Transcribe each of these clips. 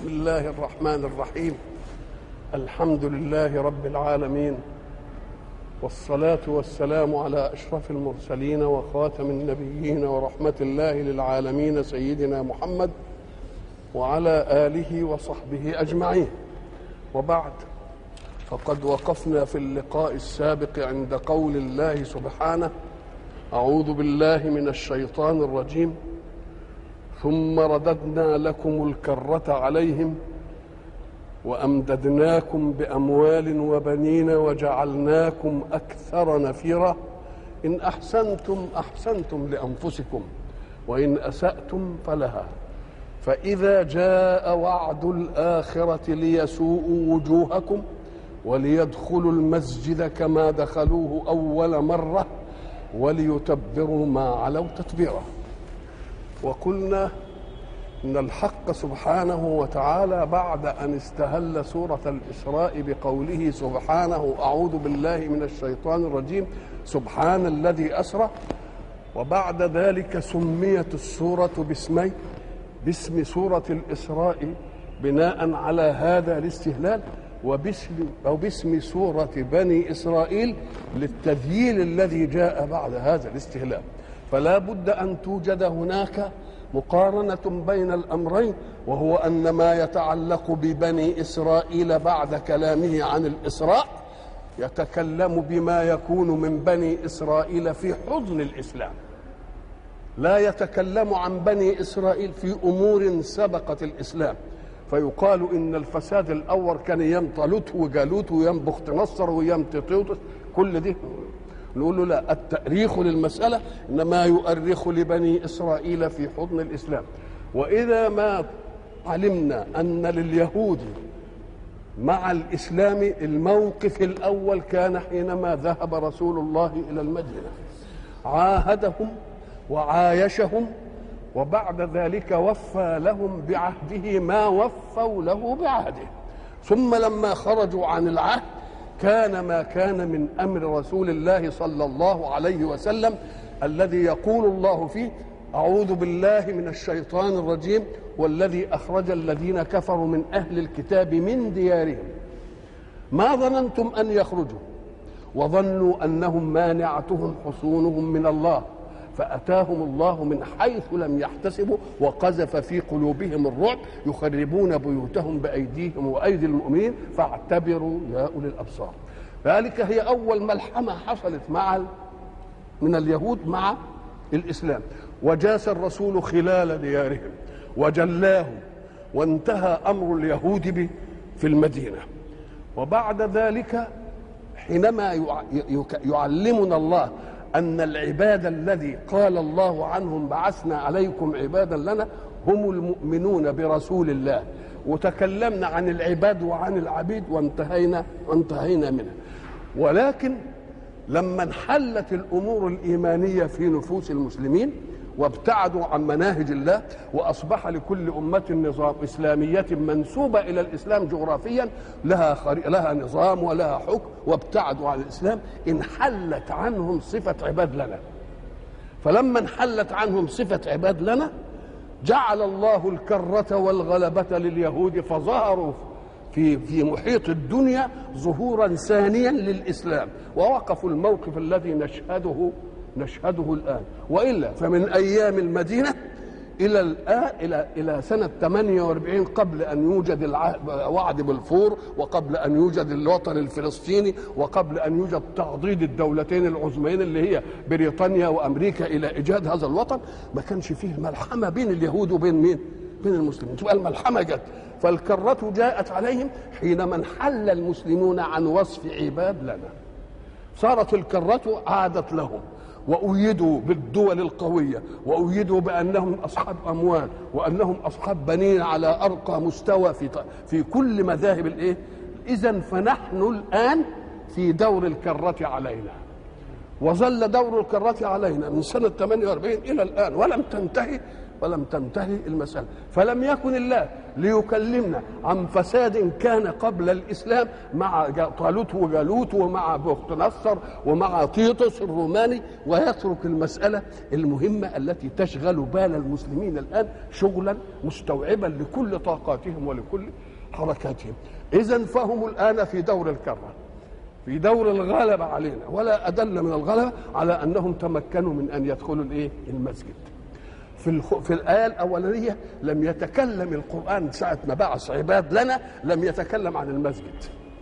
بسم الله الرحمن الرحيم الحمد لله رب العالمين والصلاة والسلام على أشرف المرسلين وخاتم النبيين ورحمة الله للعالمين سيدنا محمد وعلى آله وصحبه أجمعين وبعد فقد وقفنا في اللقاء السابق عند قول الله سبحانه أعوذ بالله من الشيطان الرجيم ثم رددنا لكم الكرة عليهم وأمددناكم بأموال وبنين وجعلناكم أكثر نفيرا إن أحسنتم أحسنتم لأنفسكم وإن أسأتم فلها فإذا جاء وعد الآخرة ليسوءوا وجوهكم وليدخلوا المسجد كما دخلوه أول مرة وليتبروا ما علوا تتبيرا وقلنا ان الحق سبحانه وتعالى بعد ان استهل سوره الاسراء بقوله سبحانه اعوذ بالله من الشيطان الرجيم سبحان الذي اسرى وبعد ذلك سميت السوره باسمين باسم سوره الاسراء بناء على هذا الاستهلال وباسم او باسم سوره بني اسرائيل للتذييل الذي جاء بعد هذا الاستهلال فلا بد ان توجد هناك مقارنه بين الامرين وهو ان ما يتعلق ببني اسرائيل بعد كلامه عن الاسراء يتكلم بما يكون من بني اسرائيل في حضن الاسلام لا يتكلم عن بني اسرائيل في امور سبقت الاسلام فيقال ان الفساد الاول كان ايام طالوت وجالوت وايام بخت نصر وايام تيتوس كل دي نقول له لا التأريخ للمسألة إنما يؤرخ لبني إسرائيل في حضن الإسلام وإذا ما علمنا أن لليهود مع الإسلام الموقف الأول كان حينما ذهب رسول الله إلى المدينة عاهدهم وعايشهم وبعد ذلك وفى لهم بعهده ما وفوا له بعهده ثم لما خرجوا عن العهد كان ما كان من امر رسول الله صلى الله عليه وسلم الذي يقول الله فيه اعوذ بالله من الشيطان الرجيم والذي اخرج الذين كفروا من اهل الكتاب من ديارهم ما ظننتم ان يخرجوا وظنوا انهم مانعتهم حصونهم من الله فاتاهم الله من حيث لم يحتسبوا وقذف في قلوبهم الرعب يخربون بيوتهم بايديهم وايدي المؤمنين فاعتبروا يا اولي الابصار ذلك هي اول ملحمه حصلت مع من اليهود مع الاسلام وجاس الرسول خلال ديارهم وجلاهم وانتهى امر اليهود في المدينه وبعد ذلك حينما يعلمنا الله أن العباد الذي قال الله عنهم بعثنا عليكم عبادا لنا هم المؤمنون برسول الله وتكلمنا عن العباد وعن العبيد وانتهينا وانتهينا منها ولكن لما انحلت الامور الايمانيه في نفوس المسلمين وابتعدوا عن مناهج الله واصبح لكل امه نظام اسلاميه منسوبه الى الاسلام جغرافيا لها خري... لها نظام ولها حكم وابتعدوا عن الاسلام انحلت عنهم صفه عباد لنا فلما انحلت عنهم صفه عباد لنا جعل الله الكره والغلبه لليهود فظهروا في في محيط الدنيا ظهورا ثانيا للاسلام ووقفوا الموقف الذي نشهده نشهده الآن وإلا فمن أيام المدينة إلى الآن إلى إلى سنة 48 قبل أن يوجد وعد بالفور وقبل أن يوجد الوطن الفلسطيني وقبل أن يوجد تعضيد الدولتين العظميين اللي هي بريطانيا وأمريكا إلى إيجاد هذا الوطن ما كانش فيه ملحمة بين اليهود وبين مين؟ بين المسلمين تبقى الملحمة جت فالكرة جاءت عليهم حينما انحل المسلمون عن وصف عباد لنا صارت الكرة عادت لهم وأيدوا بالدول القوية وأيدوا بأنهم أصحاب أموال وأنهم أصحاب بنين على أرقى مستوى في في كل مذاهب الإيه؟ إذا فنحن الآن في دور الكرة علينا وظل دور الكرة علينا من سنة 48 إلى الآن ولم تنتهي ولم تنتهي المسألة فلم يكن الله ليكلمنا عن فساد كان قبل الإسلام مع طالوت وجالوت ومع بخت نصر ومع تيطس الروماني ويترك المسألة المهمة التي تشغل بال المسلمين الآن شغلا مستوعبا لكل طاقاتهم ولكل حركاتهم إذا فهم الآن في دور الكرة في دور الغلبة علينا ولا أدل من الغلبة على أنهم تمكنوا من أن يدخلوا الإيه المسجد في الخ... في الآية الأولانية لم يتكلم القرآن ساعة ما بعث عباد لنا لم يتكلم عن المسجد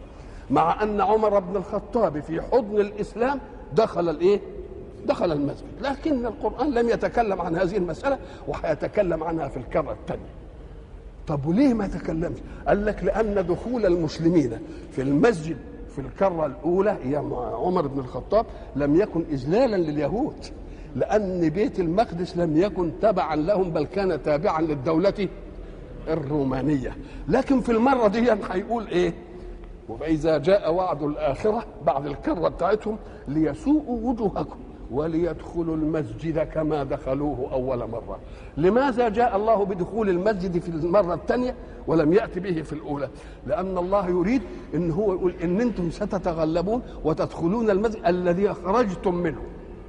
مع أن عمر بن الخطاب في حضن الإسلام دخل الإيه؟ دخل المسجد لكن القرآن لم يتكلم عن هذه المسألة وحيتكلم عنها في الكرة الثانية طب وليه ما تكلمش قال لك لأن دخول المسلمين في المسجد في الكرة الأولى هي عمر بن الخطاب لم يكن إذلالا لليهود لأن بيت المقدس لم يكن تبعا لهم بل كان تابعا للدولة الرومانية لكن في المرة دي هيقول إيه وإذا جاء وعد الآخرة بعد الكرة بتاعتهم ليسوءوا وجوهكم وليدخلوا المسجد كما دخلوه أول مرة لماذا جاء الله بدخول المسجد في المرة الثانية ولم يأتي به في الأولى لأن الله يريد أن هو يقول إن أنتم ستتغلبون وتدخلون المسجد الذي خرجتم منه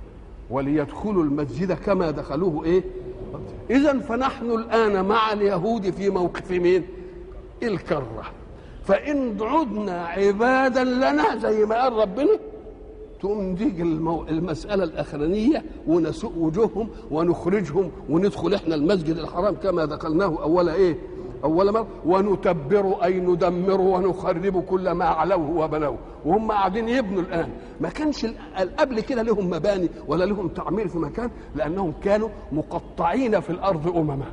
وليدخلوا المسجد كما دخلوه ايه اذا فنحن الان مع اليهود في موقف مين الكره فان عدنا عبادا لنا زي ما قال ربنا تقوم تيجي المو... المسألة الأخرانية ونسوء وجوههم ونخرجهم وندخل إحنا المسجد الحرام كما دخلناه أول إيه؟ أول مرة ونتبر أي ندمر ونخرب كل ما علوه وبنوه وهم قاعدين يبنوا الآن ما كانش قبل كده لهم مباني ولا لهم تعمير في مكان لأنهم كانوا مقطعين في الأرض أمما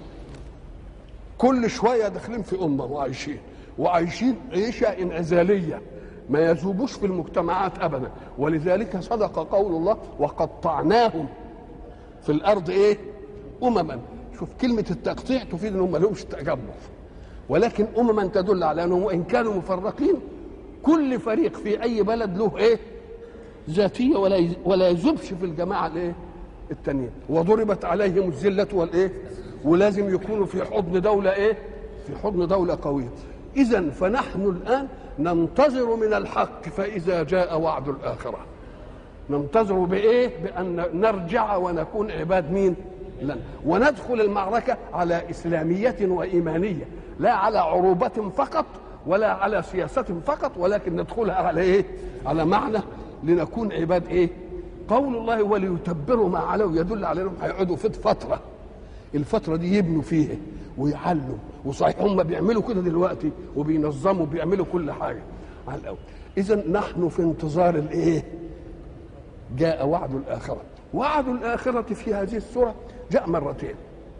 كل شوية داخلين في أمة وعايشين وعايشين عيشة انعزالية ما يذوبوش في المجتمعات أبدا ولذلك صدق قول الله وقطعناهم في الأرض إيه أمما شوف كلمة التقطيع تفيد انهم ما لهمش تجمع ولكن امما تدل على انهم وان كانوا مفرقين كل فريق في اي بلد له ايه؟ ذاتيه ولا ولا يذوبش في الجماعه الايه؟ التانيين وضربت عليهم الذله والايه؟ ولازم يكونوا في حضن دوله ايه؟ في حضن دوله قويه. اذا فنحن الان ننتظر من الحق فاذا جاء وعد الاخره. ننتظر بايه؟ بان نرجع ونكون عباد مين؟ لنا وندخل المعركة على إسلامية وإيمانية لا على عروبة فقط ولا على سياسة فقط ولكن ندخلها على إيه على معنى لنكون عباد إيه قول الله وليتبروا ما علوا يدل على أنهم هيقعدوا في فترة الفترة دي يبنوا فيها ويعلوا وصحيح هم بيعملوا كده دلوقتي وبينظموا بيعملوا كل حاجة على الأول إذا نحن في انتظار الإيه جاء وعد الآخرة وعد الآخرة في هذه السورة جاء مرتين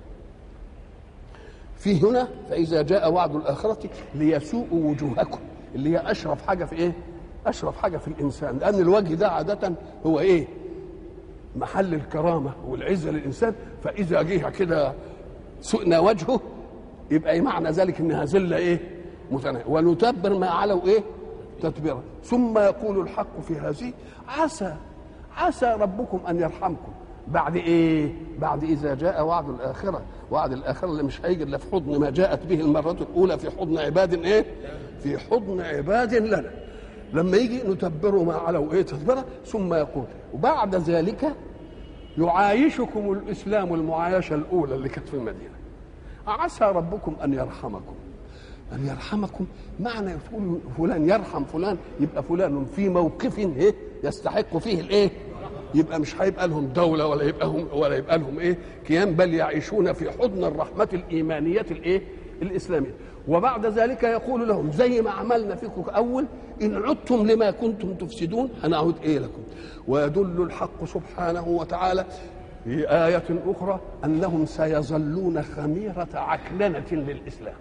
في هنا فإذا جاء وعد الآخرة ليسوءوا وجوهكم اللي هي أشرف حاجة في إيه؟ أشرف حاجة في الإنسان لأن الوجه ده عادة هو إيه؟ محل الكرامة والعزة للإنسان فإذا جه كده سئنا وجهه يبقى معنى ذلك إنها ذلة إيه؟ متناهية ونتبر ما علوا إيه؟ تتبيرا ثم يقول الحق في هذه عسى عسى ربكم أن يرحمكم بعد ايه بعد اذا جاء وعد الاخره وعد الاخره اللي مش هيجي الا في حضن ما جاءت به المره الاولى في حضن عباد ايه في حضن عباد لنا لما يجي نتبره ما علوا ايه تتبره ثم يقول وبعد ذلك يعايشكم الاسلام المعايشه الاولى اللي كانت في المدينه عسى ربكم ان يرحمكم ان يرحمكم معنى يقول فلان يرحم فلان يبقى فلان في موقف ايه يستحق فيه الايه يبقى مش هيبقى لهم دولة ولا يبقى هم ولا يبقى لهم إيه كيان بل يعيشون في حضن الرحمة الإيمانية الإيه الإسلامية وبعد ذلك يقول لهم زي ما عملنا فيكم أول إن عدتم لما كنتم تفسدون هنعود إيه لكم ويدل الحق سبحانه وتعالى في آية أخرى أنهم سيظلون خميرة عكننة للإسلام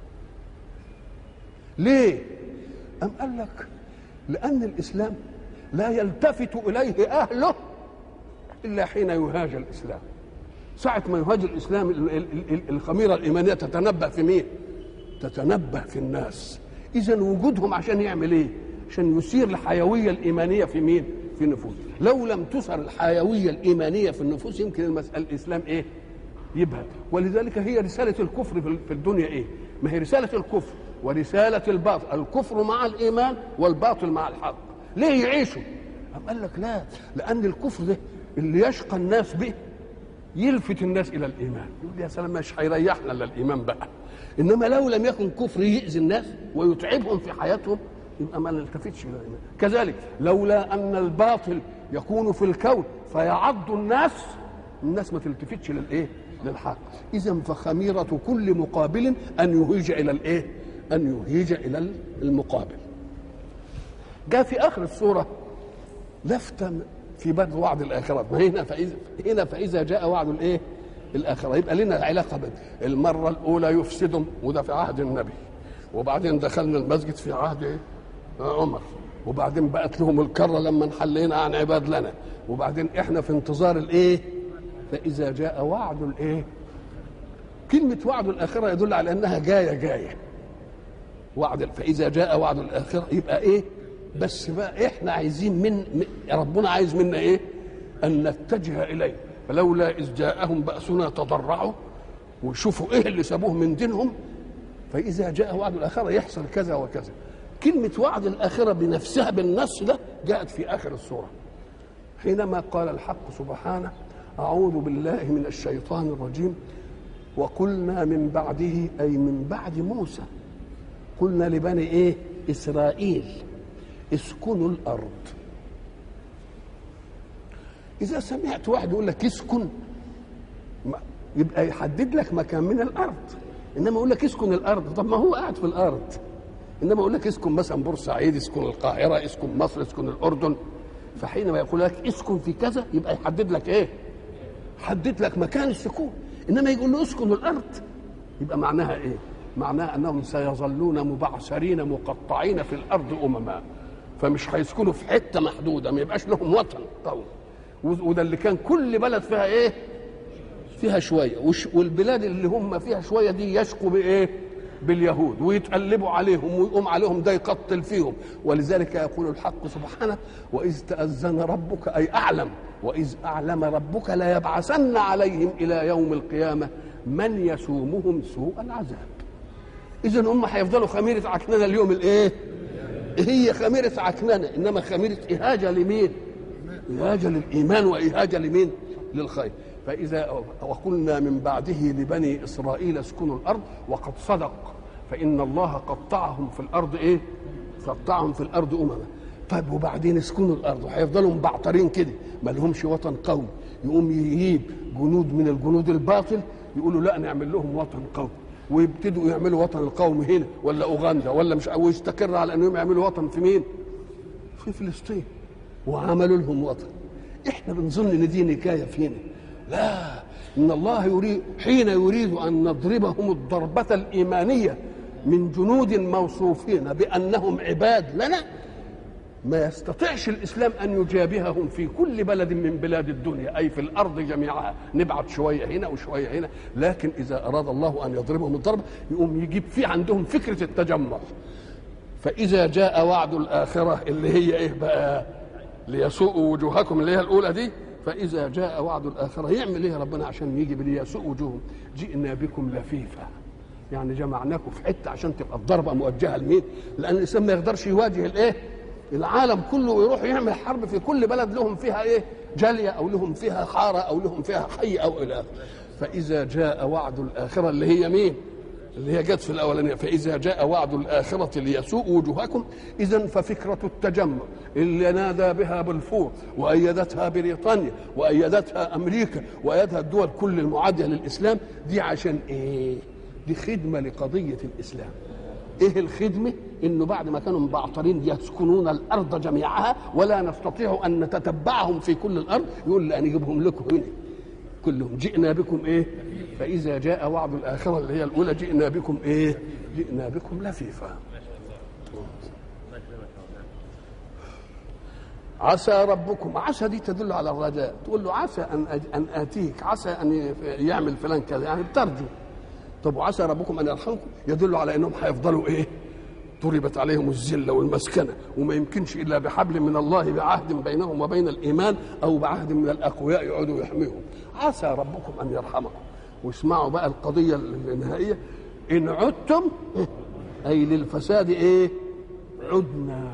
ليه؟ أم قال لك لأن الإسلام لا يلتفت إليه أهله إلا حين يهاج الإسلام ساعة ما يهاج الإسلام الخميرة الإيمانية تتنبأ في مين؟ تتنبأ في الناس إذا وجودهم عشان يعمل إيه؟ عشان يثير الحيوية الإيمانية في مين؟ في النفوس لو لم تثر الحيوية الإيمانية في النفوس يمكن المسألة الإسلام إيه؟ يبهت ولذلك هي رسالة الكفر في الدنيا إيه ما هي رسالة الكفر ورسالة الباطل الكفر مع الإيمان والباطل مع الحق ليه يعيشوا أم قال لك لا لأن الكفر ده اللي يشقى الناس به يلفت الناس إلى الإيمان يقول يا سلام مش هيريحنا إلا الإيمان بقى إنما لو لم يكن كفر يؤذي الناس ويتعبهم في حياتهم يبقى ما نلتفتش الى الايمان كذلك لولا ان الباطل يكون في الكون فيعض الناس الناس ما تلتفتش للايه للحق اذا فخميره كل مقابل ان يهيج الى الايه ان يهيج الى المقابل جاء في اخر السوره لفته في بدء وعد الاخره ما هنا فاذا هنا فاذا جاء وعد الايه الاخره يبقى لنا علاقه بين المره الاولى يفسدهم وده في عهد النبي وبعدين دخلنا المسجد في عهد ايه عمر وبعدين بقت لهم الكره لما انحلينا عن عباد لنا وبعدين احنا في انتظار الايه فاذا جاء وعد الايه كلمه وعد الاخره يدل على انها جايه جايه وعد فاذا جاء وعد الاخره يبقى ايه بس بقى احنا عايزين من ربنا عايز منا ايه ان نتجه اليه فلولا اذ جاءهم باسنا تضرعوا ويشوفوا ايه اللي سابوه من دينهم فاذا جاء وعد الاخره يحصل كذا وكذا كلمة وعد الآخرة بنفسها بالنص ده جاءت في آخر السورة حينما قال الحق سبحانه أعوذ بالله من الشيطان الرجيم وقلنا من بعده أي من بعد موسى قلنا لبني إيه إسرائيل اسكنوا الأرض إذا سمعت واحد يقول لك اسكن يبقى يحدد لك مكان من الأرض إنما يقول لك اسكن الأرض طب ما هو قاعد في الأرض انما اقول لك اسكن مثلا بورسعيد اسكن القاهره اسكن مصر اسكن الاردن فحينما يقول لك اسكن في كذا يبقى يحدد لك ايه حدد لك مكان السكون انما يقول له اسكن الارض يبقى معناها ايه معناها انهم سيظلون مبعثرين مقطعين في الارض امما فمش هيسكنوا في حته محدوده ما يبقاش لهم وطن طول وده اللي كان كل بلد فيها ايه فيها شويه والبلاد اللي هم فيها شويه دي يشقوا بايه باليهود ويتقلبوا عليهم ويقوم عليهم ده يقتل فيهم ولذلك يقول الحق سبحانه وإذ تأذن ربك أي أعلم وإذ أعلم ربك ليبعثن عليهم إلى يوم القيامة من يسومهم سوء العذاب إذا هم هيفضلوا خميرة عكننة اليوم الإيه؟ هي خميرة عكننة إنما خميرة إهاجة لمين؟ إهاجة للإيمان وإهاجة لمين؟ للخير فإذا وقلنا من بعده لبني إسرائيل اسكنوا الأرض وقد صدق فإن الله قطعهم في الأرض إيه؟ قطعهم في الأرض أمما طيب وبعدين اسكنوا الأرض هيفضلوا مبعترين كده ما لهمش وطن قومي يقوم يجيب جنود من الجنود الباطل يقولوا لا نعمل لهم وطن قومي ويبتدوا يعملوا وطن القوم هنا ولا اوغندا ولا مش او يستقر على انهم يعملوا وطن في مين؟ في فلسطين وعملوا لهم وطن احنا بنظن ان دي نكايه فينا لا ان الله يريد حين يريد ان نضربهم الضربه الايمانيه من جنود موصوفين بانهم عباد لنا ما يستطيعش الاسلام ان يجابههم في كل بلد من بلاد الدنيا اي في الارض جميعها نبعت شويه هنا وشويه هنا لكن اذا اراد الله ان يضربهم الضربه يقوم يجيب في عندهم فكره التجمع فاذا جاء وعد الاخره اللي هي ايه بقى ليسوءوا وجوهكم اللي هي الاولى دي فاذا جاء وعد الاخره يعمل ايه ربنا عشان يجي ليسوء وجوههم جئنا بكم لفيفا يعني جمعناكم في حته عشان تبقى الضربه موجهه لمين؟ لان الانسان ما يقدرش يواجه الايه؟ العالم كله ويروح يعمل حرب في كل بلد لهم فيها ايه؟ جاليه او لهم فيها حاره او لهم فيها حي او الى اخره. فاذا جاء وعد الاخره اللي هي مين؟ اللي هي جت في الاولانيه فاذا جاء وعد الاخره ليسوء وجوهكم اذا ففكره التجمع اللي نادى بها بلفور وايدتها بريطانيا وايدتها امريكا وايدها الدول كل المعاديه للاسلام دي عشان ايه؟ دي خدمه لقضيه الاسلام. ايه الخدمه؟ انه بعد ما كانوا مبعترين يسكنون الارض جميعها ولا نستطيع ان نتتبعهم في كل الارض يقول لأ نجيبهم لكم هنا كلهم جئنا بكم ايه؟ فاذا جاء وعد الاخره اللي هي الاولى جئنا بكم ايه؟ جئنا بكم لفيفا. عسى ربكم عسى دي تدل على الرجاء تقول له عسى ان أج- ان اتيك عسى ان يعمل فلان كذا يعني بترجو طب وعسى ربكم ان يرحمكم يدل على انهم هيفضلوا ايه؟ ضربت عليهم الذله والمسكنه وما يمكنش الا بحبل من الله بعهد بينهم وبين الايمان او بعهد من الاقوياء يقعدوا يحميهم عسى ربكم ان يرحمكم واسمعوا بقى القضيه النهائيه ان عدتم اي للفساد ايه عدنا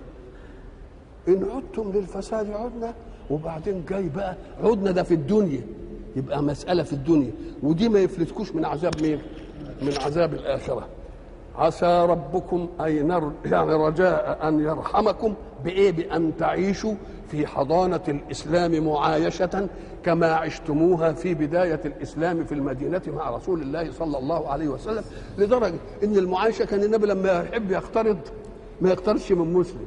ان عدتم للفساد عدنا وبعدين جاي بقى عدنا ده في الدنيا يبقى مسألة في الدنيا ودي ما يفلتكوش من عذاب مين؟ من عذاب الآخرة عسى ربكم أي نر يعني رجاء أن يرحمكم بإيه؟ بأن تعيشوا في حضانة الإسلام معايشة كما عشتموها في بداية الإسلام في المدينة مع رسول الله صلى الله عليه وسلم لدرجة إن المعايشة كان النبي لما يحب يقترض ما يقترضش من مسلم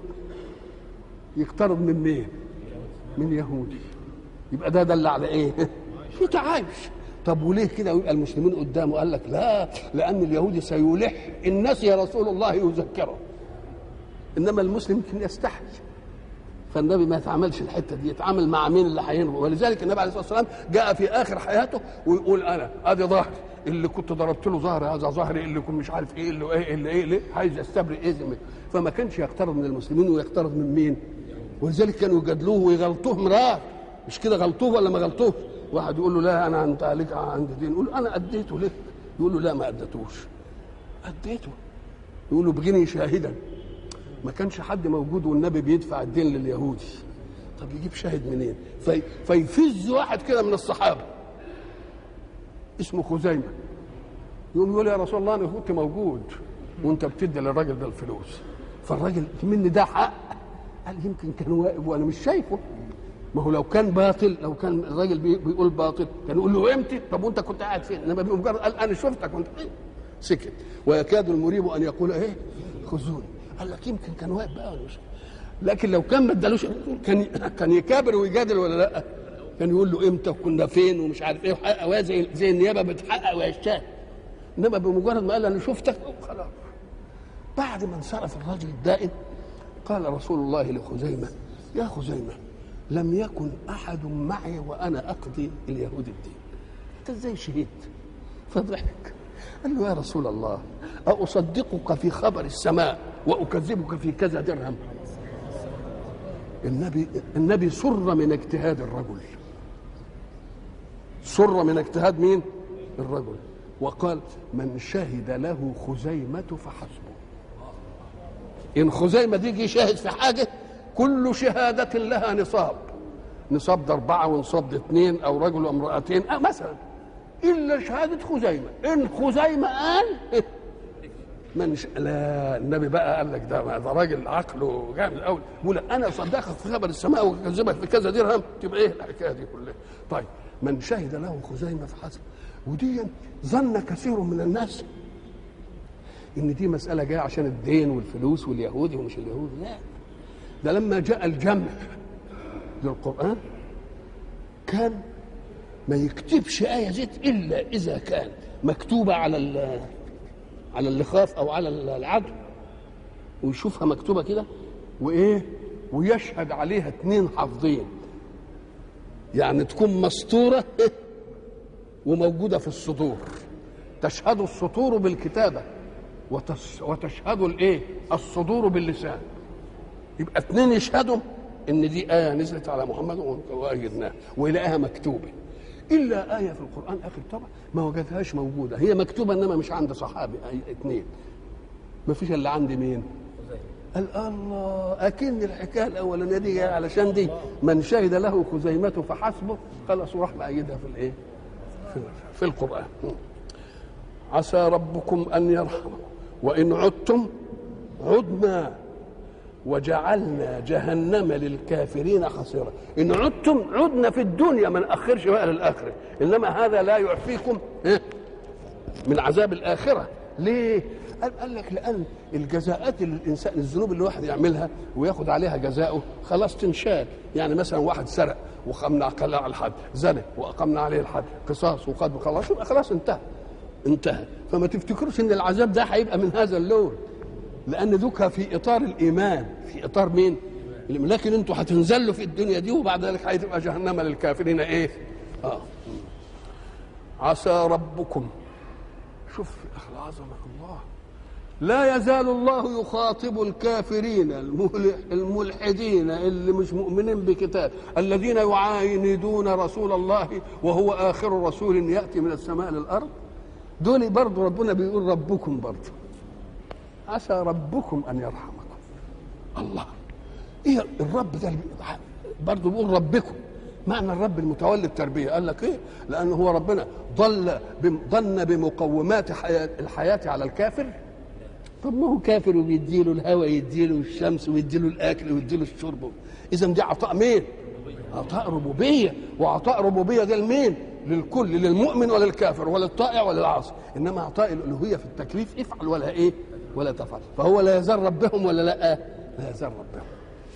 يقترض من مين؟ من يهودي يبقى ده دل على ايه؟ في تعايش طب وليه كده ويبقى المسلمين قدامه قال لك لا لان اليهودي سيلح ان نسي رسول الله يذكره انما المسلم يمكن يستحي فالنبي ما يتعاملش الحته دي يتعامل مع مين اللي هينهو ولذلك النبي عليه الصلاه والسلام جاء في اخر حياته ويقول انا ادي ظهري اللي كنت ضربت له ظهري هذا ظهري اللي كنت مش عارف ايه اللي ايه اللي ايه اللي عايز يستبرئ ايه زي فما كانش يقترض من المسلمين ويقترض من مين؟ ولذلك كانوا يجادلوه ويغلطوه مرار مش كده غلطوه ولا ما غلطوه واحد يقول له لا انا انت عليك عندي دين يقول له انا اديته ليه يقول له لا ما اديتوش اديته يقول له بغني شاهدا ما كانش حد موجود والنبي بيدفع الدين لليهودي طب يجيب شاهد منين في فيفز واحد كده من الصحابه اسمه خزيمه يقوم يقول يا رسول الله انا كنت موجود وانت بتدي للراجل ده الفلوس فالراجل مني ده حق قال يمكن كان واقف وانا مش شايفه ما هو لو كان باطل لو كان الراجل بيقول باطل كان يقول له امتى طب وانت كنت قاعد فين انما بمجرد قال انا شفتك وانت فين سكت ويكاد المريب ان يقول ايه خذوني قال لك يمكن كان واقف بقى ولا مش لكن لو كان ما ادالوش كان كان يكابر ويجادل ولا لا كان يقول له امتى وكنا فين ومش عارف ايه وحقق زي زي النيابه بتحقق ويشتاق انما بمجرد ما قال انا شفتك خلاص بعد ما انصرف الرجل الدائن قال رسول الله لخزيمة يا خزيمة لم يكن أحد معي وأنا أقضي اليهود الدين أنت إزاي شهيد فضحك قال له يا رسول الله أصدقك في خبر السماء وأكذبك في كذا درهم النبي النبي سر من اجتهاد الرجل سر من اجتهاد مين الرجل وقال من شهد له خزيمة فحسبه إن خزيمة دي يجي شاهد في حاجة كل شهادة لها نصاب نصاب ده أربعة ونصاب ده اثنين أو رجل وامرأتين أه مثلا إلا شهادة خزيمة إن خزيمة قال من ش... لا النبي بقى قال لك ده ده راجل عقله جامد قوي بيقول انا اصدقك في خبر السماء واكذبك في كذا درهم تبقى ايه الحكايه دي كلها طيب من شهد له خزيمه فحسب ودي ظن كثير من الناس ان دي مساله جايه عشان الدين والفلوس واليهودي ومش اليهودي لا ده لما جاء الجمع للقران كان ما يكتبش ايه زيت الا اذا كان مكتوبه على على اللخاف او على العدو ويشوفها مكتوبه كده وايه ويشهد عليها اتنين حافظين يعني تكون مسطوره وموجوده في الصدور تشهد السطور بالكتابه وتشهد الايه الصدور باللسان يبقى اثنين يشهدوا ان دي ايه نزلت على محمد وايدناها ويلاقيها مكتوبه الا ايه في القران اخر طبعا ما وجدهاش موجوده هي مكتوبه انما مش عند صحابي أي اثنين ما فيش الا عند مين قال الله اكن الحكايه الاولانيه دي علشان دي من شهد له خزيمته فحسبه خلاص وراح مأيدها في الايه في, في القران عسى ربكم ان يرحمكم وان عدتم عدنا وجعلنا جهنم للكافرين حصيرا ان عدتم عدنا في الدنيا ما ناخرش بقى للاخره انما هذا لا يعفيكم من عذاب الاخره ليه قال, قال لك لان الجزاءات اللي الانسان الذنوب اللي الواحد يعملها وياخد عليها جزاؤه خلاص تنشال يعني مثلا واحد سرق وقمنا على الحد زنى واقمنا عليه الحد قصاص وقد خلاص يبقى خلاص انتهى انتهى فما تفتكروش ان العذاب ده هيبقى من هذا اللون لان ذكر في اطار الايمان في اطار مين لكن انتوا هتنزلوا في الدنيا دي وبعد ذلك هتبقى جهنم للكافرين ايه اه عسى ربكم شوف العظمه الله لا يزال الله يخاطب الكافرين الملحدين اللي مش مؤمنين بكتاب الذين يعاندون رسول الله وهو آخر رسول يأتي من السماء للأرض دول برضه ربنا بيقول ربكم برضه عسى ربكم أن يرحمكم الله ايه الرب ده برضه بيقول ربكم معنى الرب المتولي التربيه قال لك ايه لان هو ربنا ضل ظن بمقومات الحياه على الكافر طب ما هو كافر وبيديله الهواء يديله الشمس ويديله الاكل ويديله الشرب اذا دي عطاء مين عطاء ربوبيه وعطاء ربوبيه ده لمين للكل للمؤمن وللكافر وللطائع وللعاصي انما عطاء الالوهيه في التكليف افعل ولا ايه ولا تفعل فهو لا يزال ربهم ولا لا لا يزال ربهم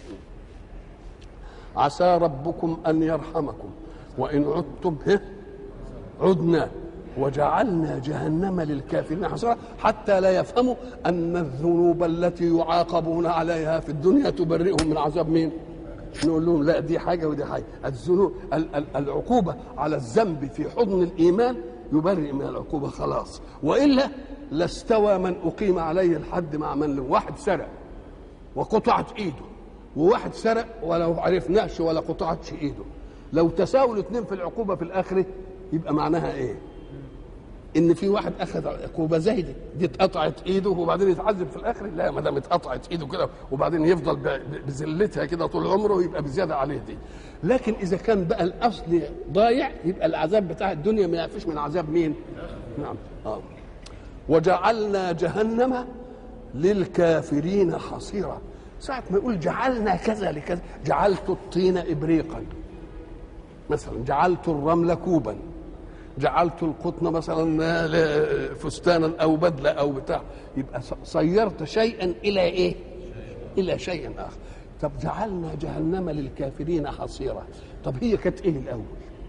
عسى ربكم ان يرحمكم وان عدتم عدنا وجعلنا جهنم للكافرين حصرا حتى لا يفهموا ان الذنوب التي يعاقبون عليها في الدنيا تبرئهم من عذاب مين؟ نقول لهم لا دي حاجه ودي حاجه الذنوب العقوبه على الذنب في حضن الايمان يبرئ من العقوبه خلاص والا لاستوى من اقيم عليه الحد مع من واحد سرق وقطعت ايده وواحد سرق ولو عرفناش ولا قطعتش ايده لو تساووا الاثنين في العقوبه في الاخره يبقى معناها ايه ان في واحد اخذ عقوبه زايده دي اتقطعت ايده وبعدين يتعذب في الاخر لا ما دام اتقطعت ايده كده وبعدين يفضل بذلتها كده طول عمره يبقى بزياده عليه دي لكن اذا كان بقى الاصل ضايع يبقى العذاب بتاع الدنيا ما يعفيش من عذاب مين نعم اه وجعلنا جهنم للكافرين حصيرا ساعة ما يقول جعلنا كذا لكذا جعلت الطين إبريقا مثلا جعلت الرمل كوبا جعلت القطن مثلا فستانا أو بدلة أو بتاع يبقى صيرت شيئا إلى إيه؟ إلى شيء آخر طب جعلنا جهنم للكافرين حصيرا طب هي كانت إيه الأول؟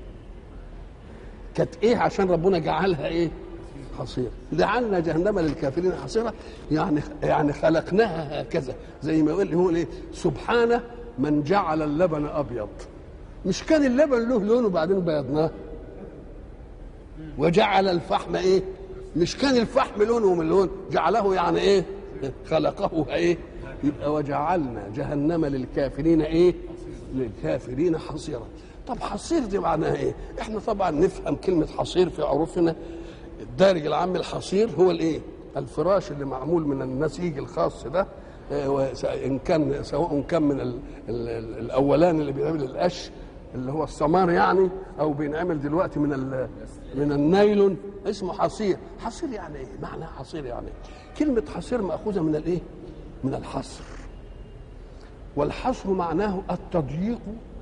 كانت إيه عشان ربنا جعلها إيه؟ حصيرة جعلنا جهنم للكافرين حصيرة يعني يعني خلقناها هكذا زي ما يقول هو ايه سبحانه من جعل اللبن ابيض مش كان اللبن له لون وبعدين بيضناه وجعل الفحم ايه مش كان الفحم لونه من لون جعله يعني ايه خلقه ايه يبقى وجعلنا جهنم للكافرين ايه للكافرين حصيرة طب حصير دي معناها ايه احنا طبعا نفهم كلمة حصير في عروفنا الدارج العام الحصير هو الايه الفراش اللي معمول من النسيج الخاص ده ان كان سواء كان من ال ال ال الاولاني اللي بيعمل القش اللي هو السمار يعني او بينعمل دلوقتي من من النايلون اسمه حصير حصير يعني ايه معنى حصير يعني إيه؟ كلمه حصير ماخوذه من الايه من الحصر والحصر معناه التضييق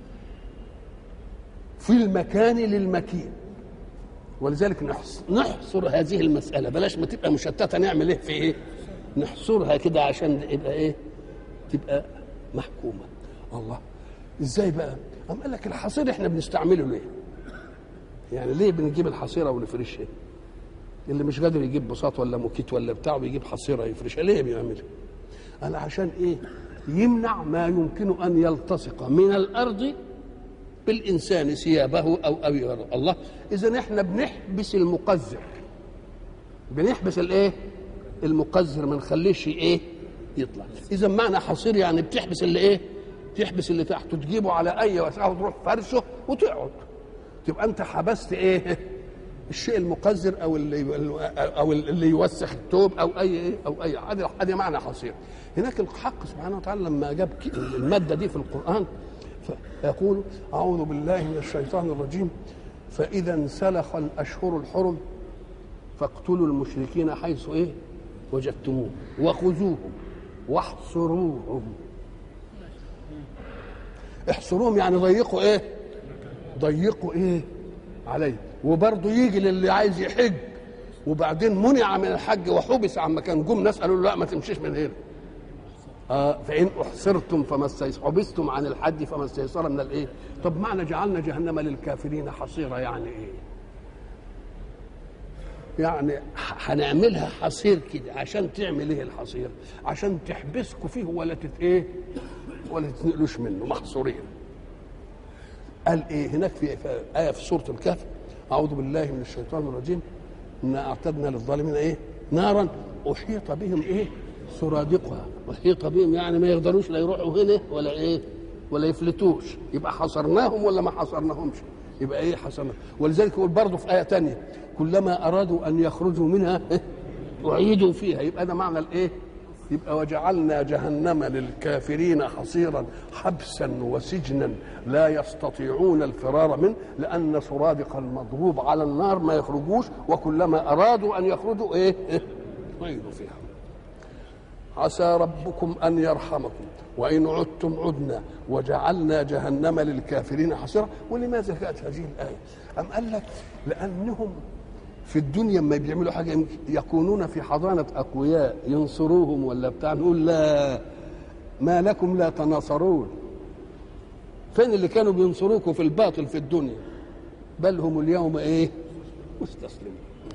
في المكان للمكين ولذلك نحصر هذه المسألة بلاش ما تبقى مشتتة نعمل ايه في ايه نحصرها كده عشان يبقى ايه تبقى محكومة الله ازاي بقى أم قال لك الحصير احنا بنستعمله ليه يعني ليه بنجيب الحصيرة ونفرشها اللي مش قادر يجيب بساط ولا موكيت ولا بتاع بيجيب حصيرة يفرشها ليه بيعملها قال عشان ايه يمنع ما يمكن ان يلتصق من الارض بالإنسان ثيابه أو أو غيره الله إذا إحنا بنحبس المقذر بنحبس الإيه؟ المقذر ما نخليش إيه؟ يطلع إذا معنى حصير يعني بتحبس اللي إيه؟ تحبس اللي تحته تجيبه على أي وسيلة وتروح فرشه وتقعد تبقى أنت حبست إيه؟ الشيء المقذر او اللي او اللي يوسخ الثوب او اي ايه او اي هذا هذا معنى حصير هناك الحق سبحانه وتعالى لما جاب الماده دي في القران يقول أعوذ بالله من الشيطان الرجيم فإذا انسلخ الأشهر الحرم فاقتلوا المشركين حيث إيه وجدتموهم وخذوهم واحصروهم احصروهم يعني ضيقوا ايه ضيقوا ايه عليه وبرضه يجي للي عايز يحج وبعدين منع من الحج وحبس عما كان جم ناس قالوا له لا ما تمشيش من هنا آه فإن أحصرتم فما استيسر حبستم عن الحج فما استيسر من الإيه؟ طب معنى جعلنا جهنم للكافرين حصيرة يعني إيه؟ يعني هنعملها حصير كده عشان تعمل ايه الحصير؟ عشان تحبسكوا فيه ولا تت ايه؟ ولا تتنقلوش منه محصورين. قال ايه هناك في آية في سورة الكهف أعوذ بالله من الشيطان الرجيم إنا أعتدنا للظالمين ايه؟ نارا احيط بهم ايه سرادقها احيط بهم يعني ما يقدروش لا يروحوا هنا ولا ايه ولا يفلتوش يبقى حصرناهم ولا ما حصرناهمش يبقى ايه حصرنا ولذلك يقول برضه في ايه تانية كلما ارادوا ان يخرجوا منها إيه؟ اعيدوا فيها يبقى ده معنى الايه يبقى وجعلنا جهنم للكافرين حصيرا حبسا وسجنا لا يستطيعون الفرار منه لان سرادق المضروب على النار ما يخرجوش وكلما ارادوا ان يخرجوا ايه, إيه؟ اعيدوا فيها عسى ربكم ان يرحمكم وان عدتم عدنا وجعلنا جهنم للكافرين حصيرا ولماذا جاءت هذه الايه؟ ام قال لك لانهم في الدنيا ما بيعملوا حاجه يكونون في حضانه اقوياء ينصروهم ولا بتاع نقول لا ما لكم لا تناصرون فين اللي كانوا بينصروكم في الباطل في الدنيا بل هم اليوم ايه مستسلمون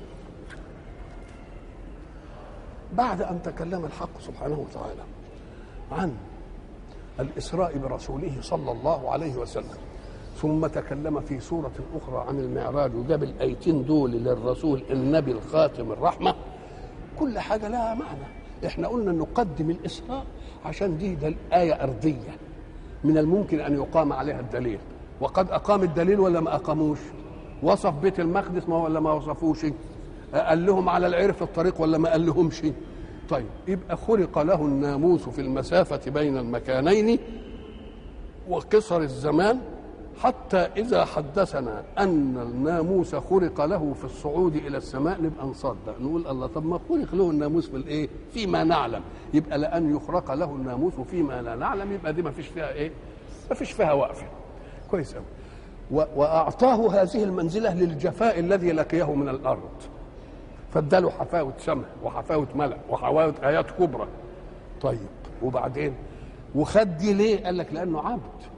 بعد ان تكلم الحق سبحانه وتعالى عن الاسراء برسوله صلى الله عليه وسلم ثم تكلم في سورة أخرى عن المعراج وجاب الآيتين دول للرسول النبي الخاتم الرحمة كل حاجة لها معنى احنا قلنا نقدم الإسراء عشان دي ده الآية أرضية من الممكن أن يقام عليها الدليل وقد أقام الدليل ولا ما أقاموش وصف بيت المقدس ما ولا ما وصفوش قال لهم على العير في الطريق ولا ما قال لهمش طيب يبقى خلق له الناموس في المسافة بين المكانين وقصر الزمان حتى إذا حدثنا أن الناموس خلق له في الصعود إلى السماء نبقى نصدق نقول الله طب ما خلق له الناموس في الإيه؟ فيما نعلم يبقى لأن يخرق له الناموس فيما لا نعلم يبقى دي ما فيش فيها إيه؟ ما فيش فيها وقفة كويس أوي وأعطاه هذه المنزلة للجفاء الذي لقيه من الأرض فاداله حفاوة سمع وحفاوة ملأ وحفاوة آيات كبرى طيب وبعدين وخد دي ليه؟ قال لك لأنه عبد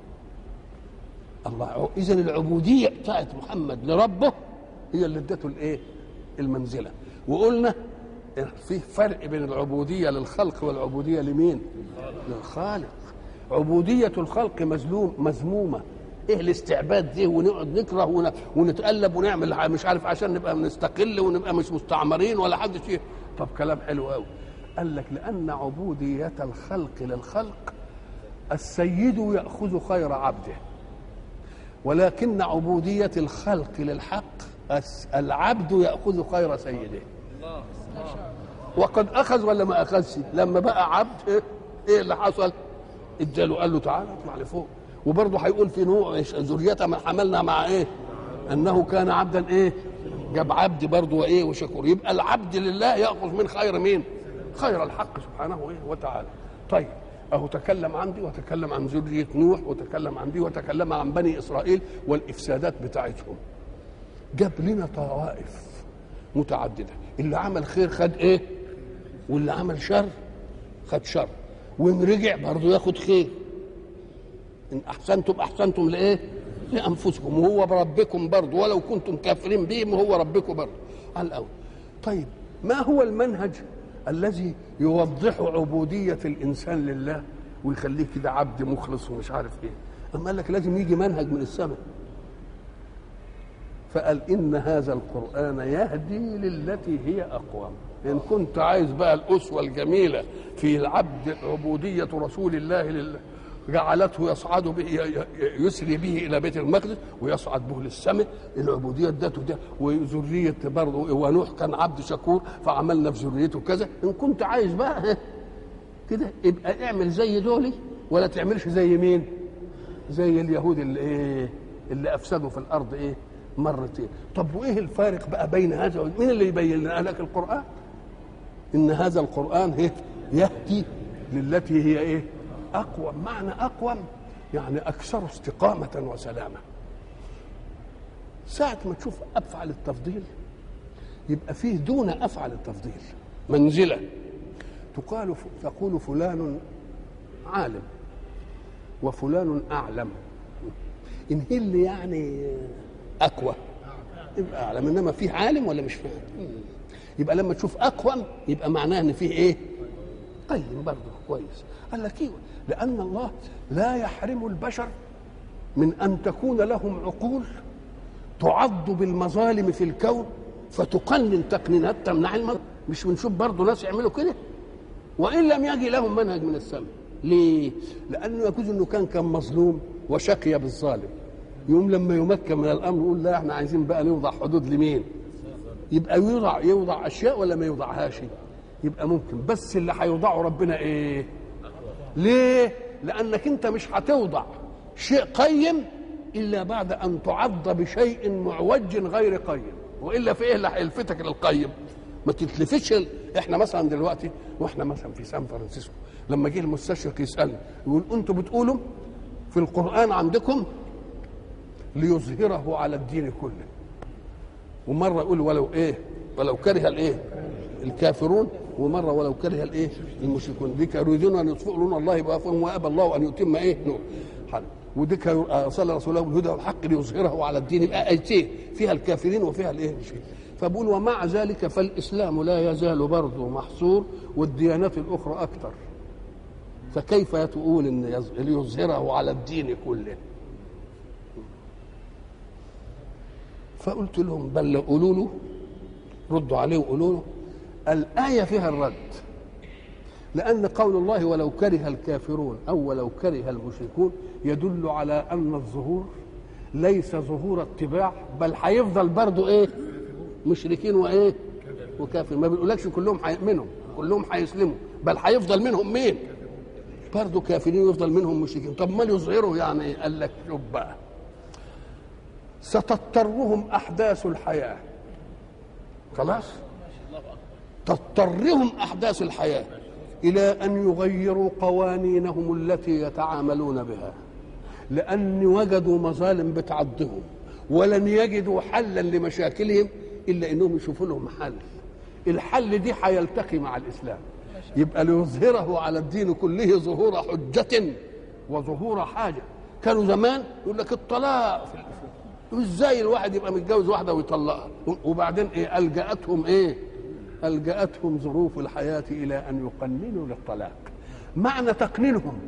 الله اذا العبوديه بتاعت محمد لربه هي اللي ادته الايه المنزله وقلنا في فرق بين العبوديه للخلق والعبوديه لمين للخالق عبوديه الخلق مظلوم مذمومه ايه الاستعباد دي ونقعد نكره ونتقلب ونعمل مش عارف عشان نبقى نستقل ونبقى مش مستعمرين ولا حد شيء طب كلام حلو قوي قال لك لان عبوديه الخلق للخلق السيد ياخذ خير عبده ولكن عبودية الخلق للحق العبد يأخذ خير سيده وقد أخذ ولا ما أخذش لما بقى عبد إيه, إيه اللي حصل اداله قال له تعالى اطلع لفوق وبرضه هيقول في نوع ذريته ما حملنا مع ايه انه كان عبدا ايه جاب عبد برضه وايه وشكور يبقى العبد لله ياخذ من خير مين خير الحق سبحانه ايه وتعالى طيب أهو تكلم عن دي وتكلم عن ذرية نوح وتكلم عن دي وتكلم عن بني إسرائيل والإفسادات بتاعتهم جاب لنا طوائف متعددة اللي عمل خير خد إيه واللي عمل شر خد شر وإن رجع برضه ياخد خير إن أحسنتم أحسنتم لإيه لأنفسكم وهو بربكم برضه ولو كنتم كافرين بهم هو ربكم برضه على الأول طيب ما هو المنهج الذي يوضح عبودية الإنسان لله ويخليه كده عبد مخلص ومش عارف إيه أما قال لك لازم يجي منهج من السماء فقال إن هذا القرآن يهدي للتي هي أقوم إن كنت عايز بقى الأسوة الجميلة في العبد عبودية رسول الله لله جعلته يصعد به يسري به الى بيت المقدس ويصعد به للسماء العبوديه ادته ده وذريه برضه ونوح كان عبد شكور فعملنا في ذريته كذا ان كنت عايز بقى كده يبقى اعمل زي دولي ولا تعملش زي مين؟ زي اليهود اللي ايه؟ اللي افسدوا في الارض ايه؟ مرتين طب وايه الفارق بقى بين هذا مين اللي يبين لنا لك القران؟ ان هذا القران إيه؟ يهدي للتي هي ايه؟ أقوم معنى أقوم يعني أكثر استقامة وسلامة ساعة ما تشوف أفعل التفضيل يبقى فيه دون أفعل التفضيل منزلة تقال تقول فلان عالم وفلان أعلم إن هي اللي يعني أقوى يبقى أعلم إنما فيه عالم ولا مش فيه يبقى لما تشوف أقوم يبقى معناه إن فيه إيه قيم برضه كويس قال لك ايوه لان الله لا يحرم البشر من ان تكون لهم عقول تعض بالمظالم في الكون فتقنن تقنينات تمنع المظالم مش بنشوف برضه ناس يعملوا كده وان لم يجي لهم منهج من السماء ليه لانه يجوز انه كان كان مظلوم وشقي بالظالم يوم لما يمكن من الامر يقول لا احنا عايزين بقى نوضع حدود لمين يبقى يوضع يوضع اشياء ولا ما يوضعهاش يبقى ممكن بس اللي هيوضعه ربنا ايه ليه لانك انت مش هتوضع شيء قيم الا بعد ان تعض بشيء معوج غير قيم والا في ايه اللي هيلفتك للقيم ما تتلفتش ال- احنا مثلا دلوقتي واحنا مثلا في سان فرانسيسكو لما جه المستشرق يسالني يقول انتوا بتقولوا في القران عندكم ليظهره على الدين كله ومره يقول ولو ايه ولو كره الايه الكافرون ومره ولو كره الايه المشركون دي كانوا يريدون ان يطفئوا نور الله بافواههم وابى الله ان يتم ايه نور حل. ودي كان ارسل رسوله بالهدى والحق ليظهره على الدين يبقى ايتين فيها الكافرين وفيها الايه المشركين فبقول ومع ذلك فالاسلام لا يزال برضه محصور والديانات الاخرى اكثر فكيف تقول ان يظ- ليظهره على الدين كله فقلت لهم بل قولوا له ردوا عليه وقولوا له الآية فيها الرد لأن قول الله ولو كره الكافرون أو ولو كره المشركون يدل على أن الظهور ليس ظهور اتباع بل هيفضل برضه إيه مشركين وإيه وكافر ما بنقولكش كلهم هيؤمنوا كلهم هيسلموا بل هيفضل منهم مين برضه كافرين ويفضل منهم مشركين طب ما يظهروا يعني إيه؟ قال لك شوف بقى ستضطرهم احداث الحياه خلاص تضطرهم احداث الحياه الى ان يغيروا قوانينهم التي يتعاملون بها لان وجدوا مظالم بتعضهم ولن يجدوا حلا لمشاكلهم الا انهم يشوفوا لهم حل الحل دي هيلتقي مع الاسلام يبقى ليظهره على الدين كله ظهور حجه وظهور حاجه كانوا زمان يقول لك الطلاق في الاسلام ازاي الواحد يبقى متجوز واحده ويطلقها وبعدين ايه الجاتهم ايه الجاتهم ظروف الحياه الى ان يقننوا للطلاق معنى تقنينهم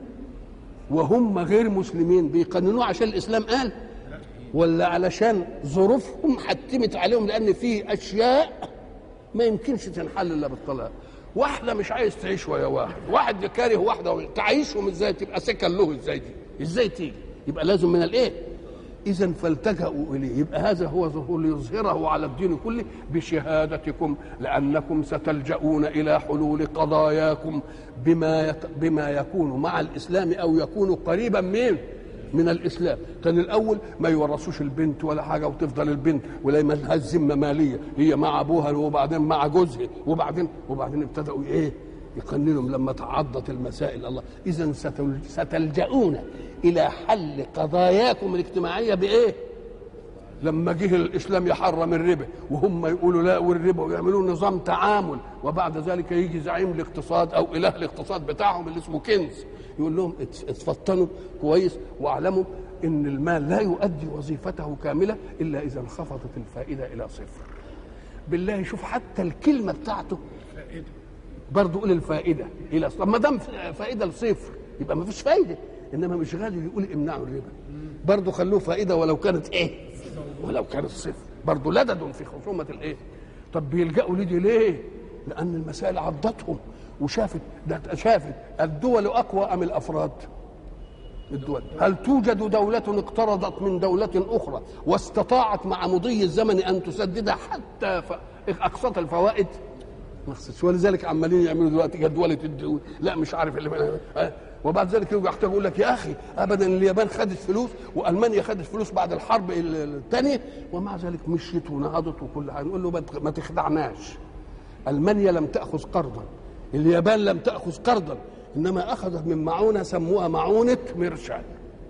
وهم غير مسلمين بيقننوه عشان الاسلام قال ولا علشان ظروفهم حتمت عليهم لان في اشياء ما يمكنش تنحل الا بالطلاق واحده مش عايز تعيش ويا واحد واحد كاره واحده تعيشهم ازاي تبقى سكن له ازاي دي ازاي تيجي يبقى لازم من الايه اذا فالتجأوا اليه يبقى هذا هو ظهور ليظهره على الدين كله بشهادتكم لانكم ستلجؤون الى حلول قضاياكم بما يت... بما يكون مع الاسلام او يكون قريبا من من الاسلام كان الاول ما يورثوش البنت ولا حاجه وتفضل البنت ولا ملهاش ذمه ماليه هي مع ابوها وبعدين مع جوزها وبعدين وبعدين ابتدأوا ايه يقننهم لما تعضت المسائل الله اذا ستل... ستلجؤون الى حل قضاياكم الاجتماعيه بايه لما جه الاسلام يحرم الربا وهم يقولوا لا والربا ويعملوا نظام تعامل وبعد ذلك يجي زعيم الاقتصاد او اله الاقتصاد بتاعهم اللي اسمه كنز يقول لهم ات- اتفطنوا كويس واعلموا ان المال لا يؤدي وظيفته كامله الا اذا انخفضت الفائده الى صفر بالله شوف حتى الكلمه بتاعته برضه قول الفائده الى طب ما دام فائده لصفر يبقى ما فيش فايده انما مش غالي يقول امنعوا الربا برضه خلوه فائده ولو كانت ايه ولو كانت صفر برضه لدد في خصومه الايه طب بيلجأوا لدي ليه لان المسائل عضتهم وشافت ده شافت الدول اقوى ام الافراد الدول هل توجد دولة اقترضت من دولة أخرى واستطاعت مع مضي الزمن أن تسددها حتى ف... أقساط الفوائد ما خسرتش ولذلك عمالين يعملوا دلوقتي جدولة الدول لا مش عارف اللي أه؟ وبعد ذلك يرجع يحتاج يقول لك يا اخي ابدا اليابان خدت فلوس والمانيا خدت فلوس بعد الحرب الثانيه ومع ذلك مشيت ونهضت وكل حاجه نقول له ما تخ- ما تخدعناش المانيا لم تاخذ قرضا اليابان لم تاخذ قرضا انما اخذت من معونه سموها معونه مرشال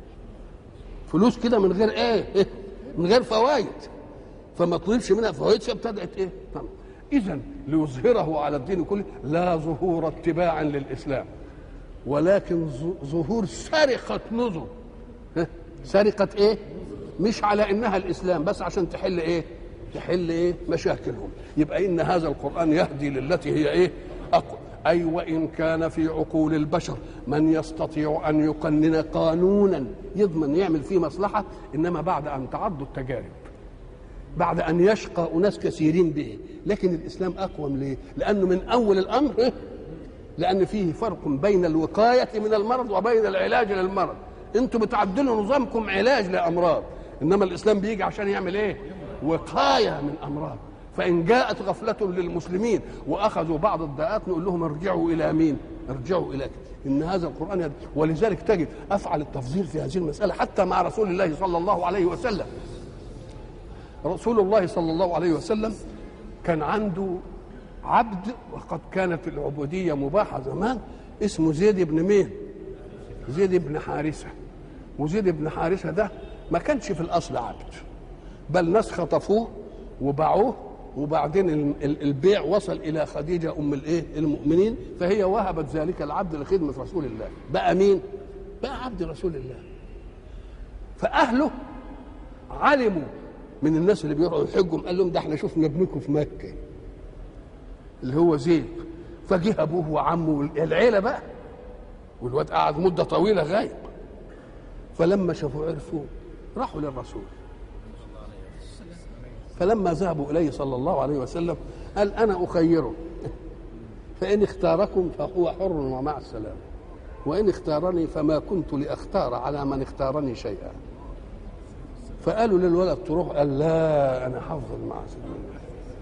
فلوس كده من غير ايه من غير فوائد فما طلبش منها فوائد فابتدات ايه طبعا. اذا ليظهره على الدين كله لا ظهور اتباع للاسلام ولكن ظ- ظهور سرقه نظم ها؟ سرقه ايه مش على انها الاسلام بس عشان تحل ايه تحل ايه مشاكلهم يبقى ان هذا القران يهدي للتي هي ايه اقوى اي وان كان في عقول البشر من يستطيع ان يقنن قانونا يضمن يعمل فيه مصلحه انما بعد ان تعض التجارب بعد ان يشقى اناس كثيرين به لكن الاسلام اقوم ليه لانه من اول الامر إيه؟ لان فيه فرق بين الوقايه من المرض وبين العلاج للمرض انتوا بتعدلوا نظامكم علاج لامراض انما الاسلام بيجي عشان يعمل ايه وقايه من امراض فان جاءت غفله للمسلمين واخذوا بعض الداءات نقول لهم ارجعوا الى مين ارجعوا الى ان هذا القران يد... ولذلك تجد افعل التفضيل في هذه المساله حتى مع رسول الله صلى الله عليه وسلم رسول الله صلى الله عليه وسلم كان عنده عبد وقد كانت العبوديه مباحه زمان اسمه زيد بن مين زيد بن حارثه وزيد بن حارثه ده ما كانش في الاصل عبد بل ناس خطفوه وباعوه وبعدين البيع وصل الى خديجه ام الايه المؤمنين فهي وهبت ذلك العبد لخدمه رسول الله بقى مين بقى عبد رسول الله فاهله علموا من الناس اللي بيروحوا يحجوا قال لهم ده احنا شفنا ابنكم في مكه اللي هو زيد فجه ابوه وعمه العيله بقى والواد قعد مده طويله غايب فلما شافوا عرفوا راحوا للرسول فلما ذهبوا اليه صلى الله عليه وسلم قال انا اخيره فان اختاركم فهو حر ومع السلام وان اختارني فما كنت لاختار على من اختارني شيئا فقالوا للولد تروح قال لا انا حافظ مع سيدنا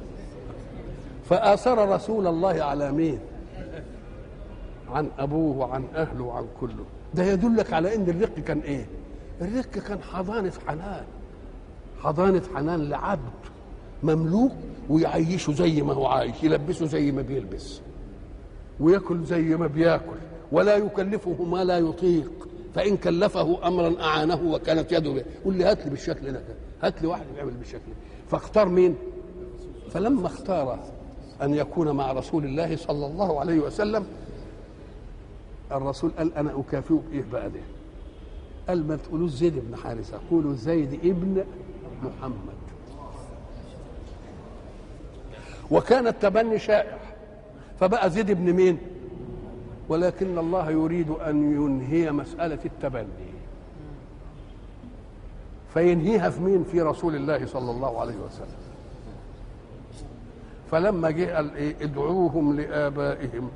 فآثر رسول الله على مين عن أبوه وعن أهله وعن كله ده يدلك على أن الرق كان إيه الرق كان حضانة حنان حضانة حنان لعبد مملوك ويعيشه زي ما هو عايش يلبسه زي ما بيلبس وياكل زي ما بياكل ولا يكلفه ما لا يطيق فإن كلفه أمرا أعانه وكانت يده به قول لي هات لي بالشكل ده هات لي واحد يعمل بالشكل ده فاختار مين فلما اختار أن يكون مع رسول الله صلى الله عليه وسلم الرسول قال أنا أكافئه بإيه بقى ده قال ما تقولوش زيد بن حارثة قولوا زيد ابن محمد وكان التبني شائع فبقى زيد بن مين ولكن الله يريد أن ينهي مسألة التبني فينهيها في مين في رسول الله صلى الله عليه وسلم فلما جه قال ايه ادعوهم لابائهم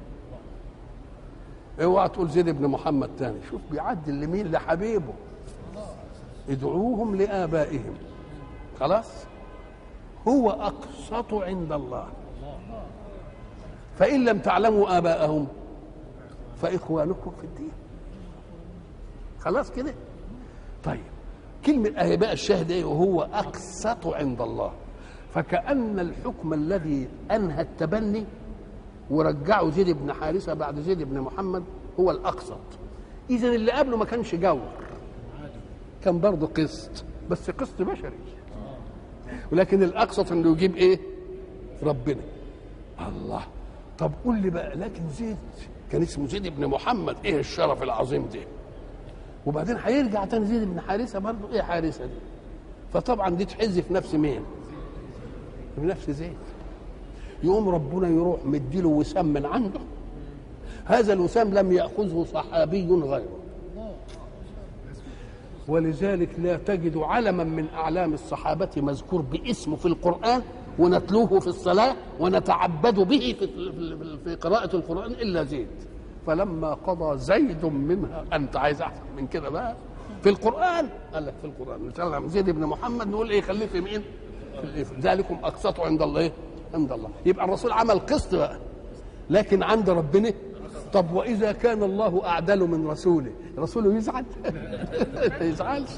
اوعى تقول زيد بن محمد تاني شوف بيعدل لمين لحبيبه ادعوهم لابائهم خلاص هو اقسط عند الله فان لم تعلموا اباءهم فاخوانكم في الدين خلاص كده طيب كلمه اهي بقى الشاهد ايه وهو اقسط عند الله فكأن الحكم الذي أنهى التبني ورجعه زيد بن حارثة بعد زيد بن محمد هو الأقسط إذا اللي قبله ما كانش جور كان برضه قسط بس قسط بشري ولكن الأقسط إنه يجيب إيه؟ ربنا الله طب قول لي بقى لكن زيد كان اسمه زيد بن محمد إيه الشرف العظيم ده وبعدين هيرجع تاني زيد بن حارثة برضه إيه حارثة دي فطبعا دي تحز في نفس مين؟ بنفس زيت يقوم ربنا يروح مديله وسام من عنده هذا الوسام لم يأخذه صحابي غيره ولذلك لا تجد علما من أعلام الصحابة مذكور باسمه في القرآن ونتلوه في الصلاة ونتعبد به في, في قراءة القرآن إلا زيد فلما قضى زيد منها أنت عايز أحسن من كده بقى في القرآن قال لك في القرآن مثلا زيد بن محمد نقول إيه خليه في مين؟ ذلكم اقسط عند الله إيه؟ عند الله يبقى الرسول عمل قسط بقى لكن عند ربنا طب واذا كان الله اعدل من رسوله رسوله يزعل ما يزعلش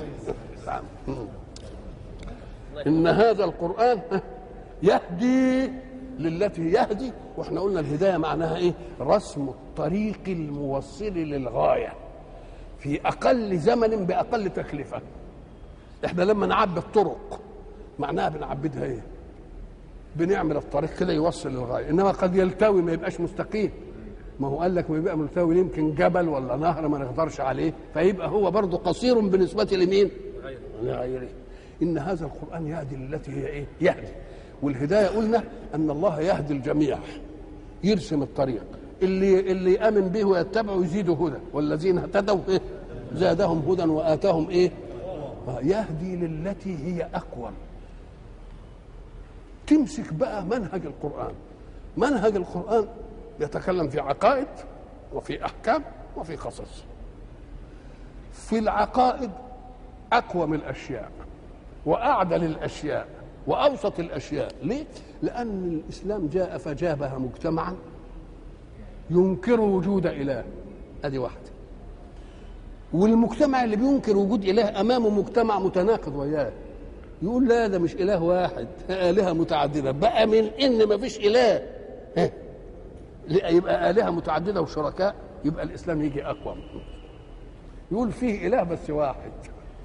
ان هذا القران يهدي للتي يهدي واحنا قلنا الهدايه معناها ايه رسم الطريق الموصل للغايه في اقل زمن باقل تكلفه احنا لما نعبي الطرق معناها بنعبدها ايه بنعمل الطريق كده يوصل للغايه انما قد يلتوي ما يبقاش مستقيم ما هو قال لك ما يبقى ملتوي يمكن جبل ولا نهر ما نقدرش عليه فيبقى هو برضه قصير بالنسبه لمين لغيره ان هذا القران يهدي للتي هي ايه يهدي والهدايه قلنا ان الله يهدي الجميع يرسم الطريق اللي اللي امن به ويتبعه يزيده هدى والذين اهتدوا إيه؟ زادهم هدى واتاهم ايه يهدي للتي هي اقوم تمسك بقى منهج القرآن منهج القرآن يتكلم في عقائد وفي أحكام وفي قصص في العقائد أقوم الأشياء وأعدل الأشياء وأوسط الأشياء ليه؟ لأن الإسلام جاء فجابها مجتمعا ينكر وجود إله أدي واحدة والمجتمع اللي بينكر وجود إله أمامه مجتمع متناقض وياه يقول لا ده مش إله واحد آلهة متعددة بقى من إن ما فيش إله ها، يبقى آلهة متعددة وشركاء يبقى الإسلام يجي أقوى يقول فيه إله بس واحد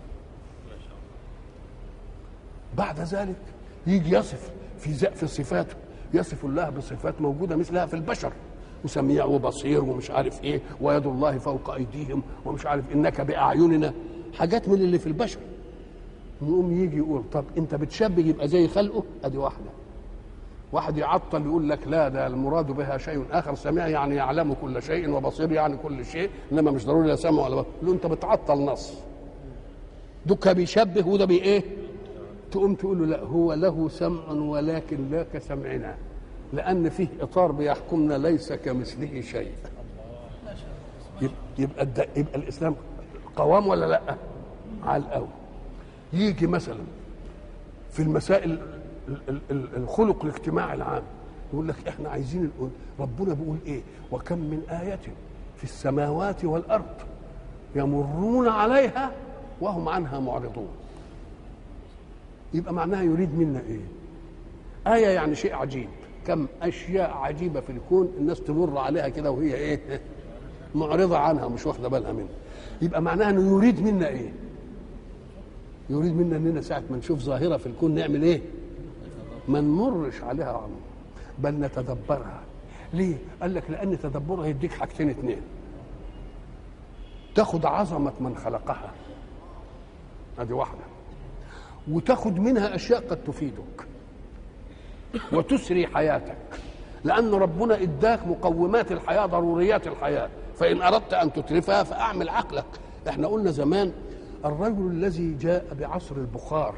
بعد ذلك يجي يصف في ز- في صفاته يصف الله بصفات موجوده مثلها في البشر وسميع وبصير ومش عارف ايه ويد الله فوق ايديهم ومش عارف انك باعيننا حاجات من اللي في البشر يقوم يجي يقول طب انت بتشبه يبقى زي خلقه ادي واحده واحد يعطل يقول لك لا ده المراد بها شيء اخر سميع يعني يعلم كل شيء وبصير يعني كل شيء انما مش ضروري لا سمع ولا بصر له انت بتعطل نص دوكا بيشبه وده بي ايه تقوم تقول له لا هو له سمع ولكن لا كسمعنا لان فيه اطار بيحكمنا ليس كمثله شيء يبقى يبقى, الد- يبقى الاسلام قوام ولا لا على الاول يجي مثلا في المسائل ال- ال- ال- الخلق الاجتماعي العام يقول لك احنا عايزين نقول ربنا بيقول ايه وكم من آية في السماوات والأرض يمرون عليها وهم عنها معرضون يبقى معناها يريد منا ايه آية يعني شيء عجيب كم أشياء عجيبة في الكون الناس تمر عليها كده وهي ايه معرضة عنها مش واخدة بالها منها يبقى معناها انه يريد منا ايه يريد منا اننا ساعة ما نشوف ظاهرة في الكون نعمل ايه ما نمرش عليها عم بل نتدبرها ليه قال لك لان تدبرها يديك حاجتين اتنين تاخد عظمة من خلقها ادي واحدة وتاخد منها اشياء قد تفيدك وتسري حياتك لان ربنا اداك مقومات الحياه ضروريات الحياه فان اردت ان تترفها فاعمل عقلك احنا قلنا زمان الرجل الذي جاء بعصر البخار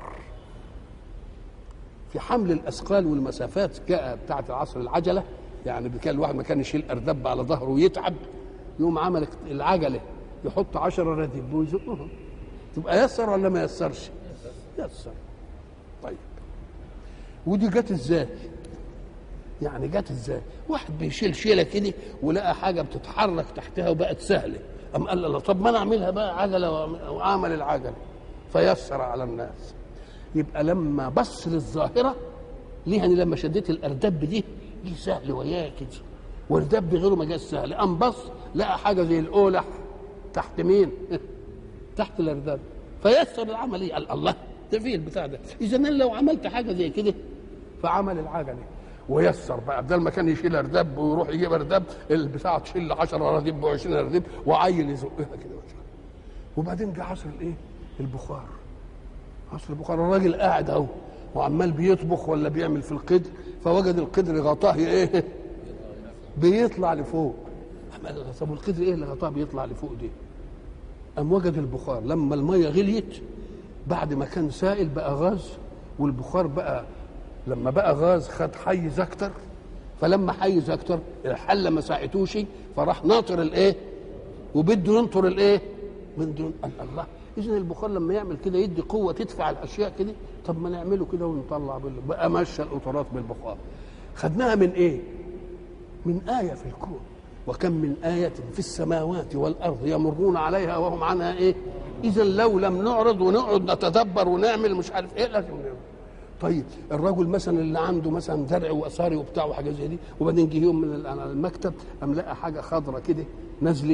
في حمل الاثقال والمسافات جاء بتاعه العصر العجله يعني كان الواحد ما كان يشيل اردب على ظهره ويتعب يقوم عمل العجله يحط عشرة رديب ويزقهم تبقى يسر ولا ما يسرش؟ يسر طيب ودي جت ازاي؟ يعني جت ازاي؟ واحد بيشيل شيله كده ولقى حاجه بتتحرك تحتها وبقت سهله قام قال لا طب ما انا اعملها بقى عجله وأعمل- وعمل العجله فيسر على الناس يبقى لما بص للظاهره ليه يعني لما شديت الاردب دي دي سهل وياه كده واردب غيره ما جاش سهل قام بص لقى حاجه زي الاولح تحت مين؟ تحت الارداب فيسر العمليه قال الله ده فيه البتاع ده اذا انا لو عملت حاجه زي كده فعمل العجله ويسر بقى بدل ما كان يشيل ارداب ويروح يجيب ارداب البتاع تشيل 10 رديب و20 رديب وعيل يزقها كده وبعدين جه عصر الايه؟ البخار عصر البخار الراجل قاعد اهو وعمال بيطبخ ولا بيعمل في القدر فوجد القدر غطاه ايه؟ بيطلع لفوق عمال طب والقدر ايه اللي غطاه بيطلع لفوق دي؟ قام وجد البخار لما الميه غليت بعد ما كان سائل بقى غاز والبخار بقى لما بقى غاز خد حيز اكتر فلما حيز اكتر الحله ما ساعتوش فراح ناطر الايه وبده ينطر الايه بده ين- قال الله اذا البخار لما يعمل كده يدي قوه تدفع الاشياء كده طب ما نعمله كده ونطلع بال... بقى مشى القطارات بالبخار خدناها من ايه من آية في الكون وكم من آية في السماوات والأرض يمرون عليها وهم عنها إيه إذا لو لم نعرض ونقعد نتدبر ونعمل مش عارف إيه لازم نعمل طيب الرجل مثلا اللي عنده مثلا درع واثاري وبتاع وحاجه زي دي وبعدين جه يوم من ال- على المكتب قام لقى حاجه خضرة كده نازله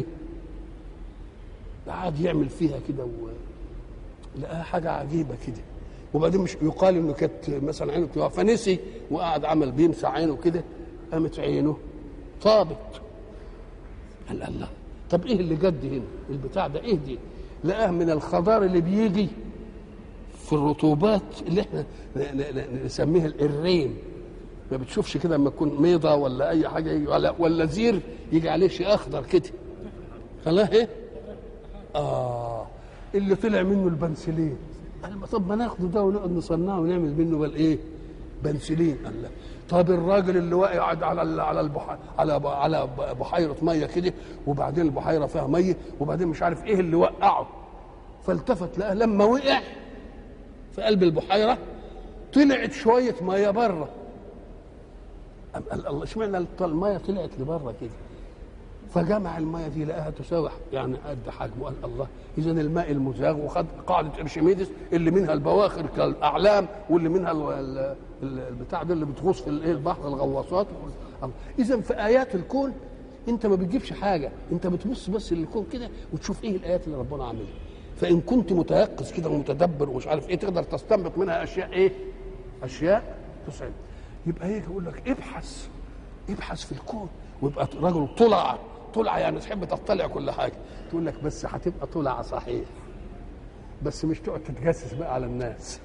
قعد يعمل فيها كده و... لقاها حاجه عجيبه كده وبعدين مش يقال انه كانت مثلا عينه بتقع فنسي وقعد عمل بيمسح عينه كده قامت عينه طابت قال الله طب ايه اللي جد هنا البتاع ده ايه دي لقاه من الخضار اللي بيجي في الرطوبات اللي احنا ن- ن- ن- نسميها الريم ما بتشوفش كده لما تكون ميضه ولا اي حاجه يجي ولا ولا زير يجي عليه شيء اخضر كده خلاه ايه اه اللي طلع منه البنسلين قال ما طب ما ناخده ده ونقعد نصنعه ونعمل منه بل ايه بنسلين قال لا طب الراجل اللي واقع قاعد على ال- على البحيره على ب- على ب- بحيره ميه كده وبعدين البحيره فيها ميه وبعدين مش عارف ايه اللي وقعه فالتفت لقى لما وقع في قلب البحيره طلعت شويه ميه بره أم قال الله اشمعنى الط- الميه طلعت لبره كده فجمع الميه دي لقاها تساوي يعني قد حجمه قال الله اذا الماء المزاغ وخد قاعده ارشميدس اللي منها البواخر كالاعلام واللي منها ال- ال- ال- البتاع ده اللي بتغوص في الايه البحر الغواصات اذا في ايات الكون انت ما بتجيبش حاجه انت بتبص بس للكون كده وتشوف ايه الايات اللي ربنا عاملها فان كنت متيقظ كده ومتدبر ومش عارف ايه تقدر تستنبط منها اشياء ايه اشياء تسعد يبقى هيك يقول لك ابحث ابحث في الكون ويبقى رجل طلع طلع يعني تحب تطلع كل حاجه تقول لك بس هتبقى طلع صحيح بس مش تقعد تتجسس بقى على الناس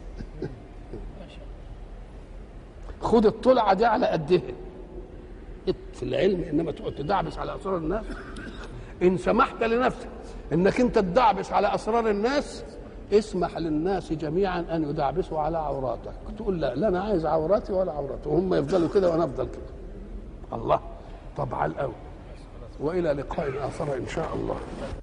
خد الطلعه دي على قدها في العلم انما تقعد تدعبس على اسرار الناس ان سمحت لنفسك انك انت تدعبس على اسرار الناس اسمح للناس جميعا ان يدعبسوا على عوراتك تقول لا لا انا عايز عوراتي ولا عوراتي وهم يفضلوا كده وانا افضل كده الله طب على الاول والى لقاء اخر ان شاء الله